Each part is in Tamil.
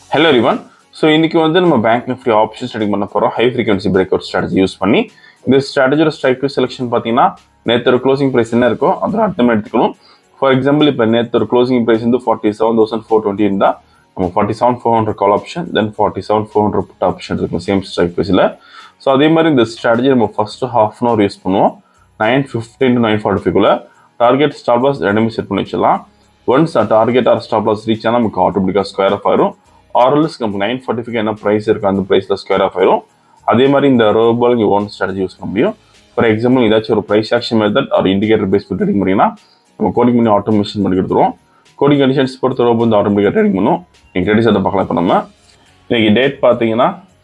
ஹலோ எரிவன் ஸோ இன்னைக்கு வந்து நம்ம பேங்க் நிஃப்டி ஆப்ஷன் ஸ்டடி பண்ண போகிறோம் high frequency break out strategy use பண்ணி இந்த ஸ்ட்ராட்டஜியோட ஸ்ட்ரைக் செலெக்ஷன் பார்த்தீங்கன்னா நேற்று ஒரு க்ளோசிங் ப்ரைஸ் என்ன இருக்கோ அதில் அர்த்தம் எடுத்துக்கணும் ஃபார் எக்ஸாம்பிள் இப்போ நேற்று ஒரு க்ளோசிங் ப்ரைஸ் வந்து forty seven thousand four twenty இருந்தால் நம்ம forty seven four hundred call option then forty seven four hundred put option இருக்கும் சேம் ஸ்ட்ரைக் ப்ரைஸில் ஸோ அதே மாதிரி இந்த ஸ்ட்ராட்டஜி நம்ம first half an hour use பண்ணுவோம் nine fifteen to nine forty ஃபைவ்க்குள்ள டார்கெட் ஸ்டாப் லாஸ் ரெண்டுமே செட் பண்ணி வச்சிடலாம் once target or stop loss reach ஆனால் நமக்கு ஆட்டோமேட்டிக்காக ஸ்கொயர் ஆஃப் ஆயிரும் ஆர்எல்எஸ் நமக்கு நைன் ஃபார்ட்டி ஃபைவ் என்ன ப்ரைஸ் இருக்கு அந்த ப்ரைஸில் ஸ்கொயர் ஆஃப் ஆயிரும் அதே மாதிரி இந்த ரோபால் இங்கே ஓன் ஸ்ட்ராட்டஜி யூஸ் பண்ண முடியும் ஃபார் எக்ஸாம்பிள் ஏதாச்சும் ஒரு ப்ரைஸ் ஆக்ஷன் மெத்தட் ஒரு இண்டிகேட்டர் பேஸ் பண்ணி ட்ரேடிங் பண்ணிங்கன்னா நம்ம கோடிங் பண்ணி ஆட்டோமேஷன் பண்ணி கொடுத்துருவோம் கோடிங் கண்டிஷன்ஸ் பொறுத்த ரோபோ வந்து ஆட்டோமேட்டிக்காக ட்ரேடிங் பண்ணும் நீங்கள் ட்ரேடிஸ் அதை பார்க்கலாம் இப்போ நம்ம இன்னைக்கு டேட் பார்த்தீங்கன்னா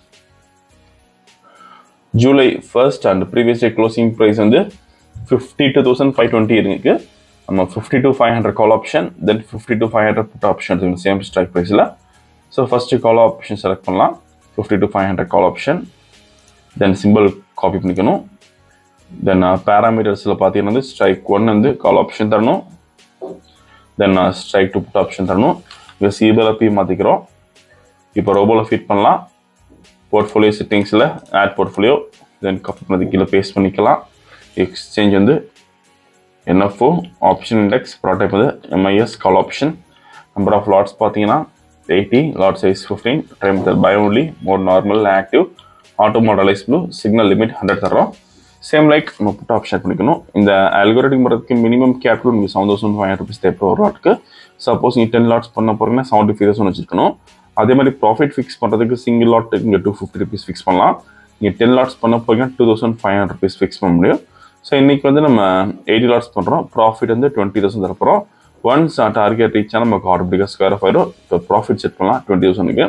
July first and previous day closing price வந்து fifty two thousand five twenty இருக்கு நம்ம fifty two five hundred call option then fifty two five hundred put option இருக்கு சேம் ஸ்ட்ரைக் ப்ரைஸில் so first call option select பண்ணலாம் fifty two five hundred call option then simple copy பண்ணிக்கணும் தென் பேராமீட்டர்ஸில் பார்த்தீங்கன்னா வந்து ஸ்ட்ரைக் ஒன் வந்து கால் ஆப்ஷன் தரணும் then strike to put option தரணும் இங்கே சிபிஎல் பி மாற்றிக்கிறோம் இப்போ ரோபோவில் ஃபிட் பண்ணலாம் போர்ட்ஃபோலியோ செட்டிங்ஸில் ஆட் போர்ட்ஃபோலியோ தென் காப்பி பண்ணது கீழே பேஸ்ட் பண்ணிக்கலாம் எக்ஸ்சேஞ்ச் வந்து என்எஃப்ஓ ஆப்ஷன் இண்டெக்ஸ் ப்ராடக்ட் வந்து MIS call option number of lots பார்த்தீங்கன்னா eighty lot size fifteen time buy only more normal active auto மாடலைஸ் ப்ளூ சிக்னல் லிமிட் ஹண்ட்ரட் தரோம் சேம் லைக் நம்ம புட் ஆப்ஷன் பண்ணிக்கணும் இந்த அல்கோரேட்டிக் பண்ணுறதுக்கு மினிமம் கேபிட்டல் நீங்கள் seven thousand five hundred rupees தேவை ஒரு லாட்க்கு சப்போஸ் நீங்கள் டென் லாட்ஸ் பண்ண போகிறீங்கன்னா செவன்ட்டி ஃபைவ் தௌசண்ட் வச்சிருக்கணும் அதே மாதிரி ப்ராஃபிட் ஃபிக்ஸ் பண்ணுறதுக்கு சிங்கிள் லாட் இங்கே டூ ஃபிஃப்டி ருபீஸ் ஃபிக்ஸ் பண்ணலாம் நீங்கள் டென் லாட்ஸ் பண்ண போகிறீங்கன்னா two thousand five hundred rupees fix பண்ண முடியும் ஸோ இன்றைக்கி வந்து நம்ம எயிட்டி லாட்ஸ் பண்ணுறோம் ப்ராஃபிட் வந்து டுவெண்ட்டி தௌசண்ட் தரப்போகிறோம் ஒன்ஸ் டார்கெட் ரீச் ஆனால் நமக்கு ஆட்டோமேட்டிக்காக ஸ்கொயர் ஆஃப் ஆயிடும் இப்போ ப்ராஃபிட் செட் பண்ணலாம் டுவெண்ட்டி தௌசண்ட்க்கு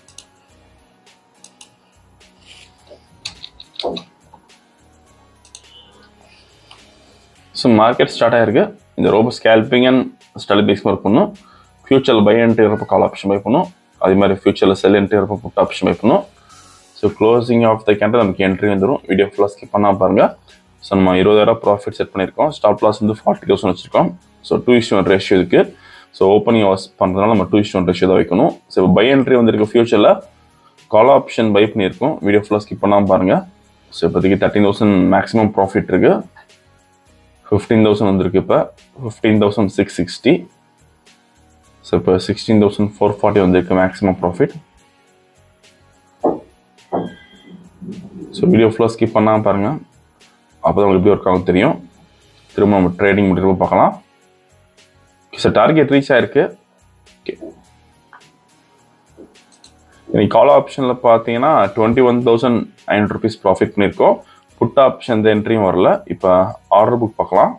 ஸோ மார்க்கெட் ஸ்டார்ட் ஆயிருக்கு இந்த robo scalping and study base work பண்ணும் ஃபியூச்சரில் பை அண்ட் இருப்ப கால் ஆப்ஷன் பை பண்ணும் அதே மாதிரி ஃபியூச்சரில் செல் என்ட்ரி இருப்ப புட் ஆப்ஷன் பை பண்ணும் so closing of the candle நமக்கு என்ட்ரி வந்துடும் வீடியோ ஃபுல்லாக ஸ்கிப் பண்ணால் பாருங்கள் ஸோ நம்ம இருபதாயிரம் ப்ராஃபிட் செட் பண்ணியிருக்கோம் ஸ்டாப் லாஸ் வந்து ஃபார்ட்டி தௌசண்ட் வச்சிருக்கோம் so two is to one ratio இருக்குது ஸோ ஓப்பனிங் வாஸ் பண்ணுறதுனால நம்ம டூ இஸ்ட் ஒன் ரேஷியோ தான் வைக்கணும் ஸோ இப்போ பை என்ட்ரி வந்திருக்கு ஃபியூச்சரில் கால் ஆப்ஷன் பை பண்ணியிருக்கோம் வீடியோ ஃபுல்லாக ஸ்கிப் பண்ணாமல் பாருங்கள் ஸோ இப்போதைக்கு தேர்ட்டின் தௌசண்ட் மேக்ஸிமம் ப்ராஃபிட் இருக்குது ஃபிஃப்டீன் தௌசண்ட் வந்திருக்கு இப்போ fifteen thousand six sixty so இப்போ சிக்ஸ்டீன் தௌசண்ட் ஃபோர் ஃபார்ட்டி வந்திருக்கு மேக்ஸிமம் ப்ராஃபிட் ஸோ வீடியோ ஃபுல்லாக ஸ்கிப் பண்ணாமல் பாருங்கள் அப்போ தான் உங்களுக்கு எப்படி ஒர்க் ஆகும் தெரியும் திரும்ப நம்ம ட்ரேடிங் முடிவு பார்க்கலாம் சார் டார்கெட் ரீச் ஆயிருக்கு ஓகே இன்னைக்கு கால் ஆப்ஷனில் பார்த்தீங்கன்னா டுவெண்ட்டி ஒன் தௌசண்ட் ஐநூறு ருபீஸ் ப்ராஃபிட் பண்ணியிருக்கோம் புட் ஆப்ஷன் எந்த என்ட்ரியும் வரல இப்போ ஆர்டர் புக் பார்க்கலாம்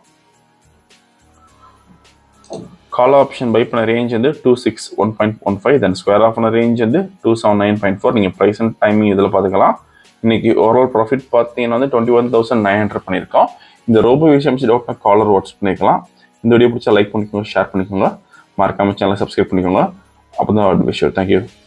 கால் ஆப்ஷன் பை பண்ண ரேஞ்ச் வந்து two six one point one five then square off பண்ண ரேஞ்ச் வந்து two seven nine point four நீங்கள் ப்ரைஸ் அண்ட் டைமிங் இதில் பார்த்துக்கலாம் இன்னைக்கு ஓவரால் ப்ராஃபிட் பார்த்தீங்கன்னா வந்து twenty one thousand nine hundred பண்ணியிருக்கோம் இந்த ரோபோ விஷயம் டவுட்னா காலர் வாட்ஸ் பண்ணிக்கலாம் இந்த வீடியோ பிடிச்சா லைக் பண்ணிக்கோங்க ஷேர் பண்ணிக்கோங்க மறக்காம சேனலை சப்ஸ்கிரைப் பண்ணிக்கோங்க அப்போ தான் விஷயம் தேங்க்யூ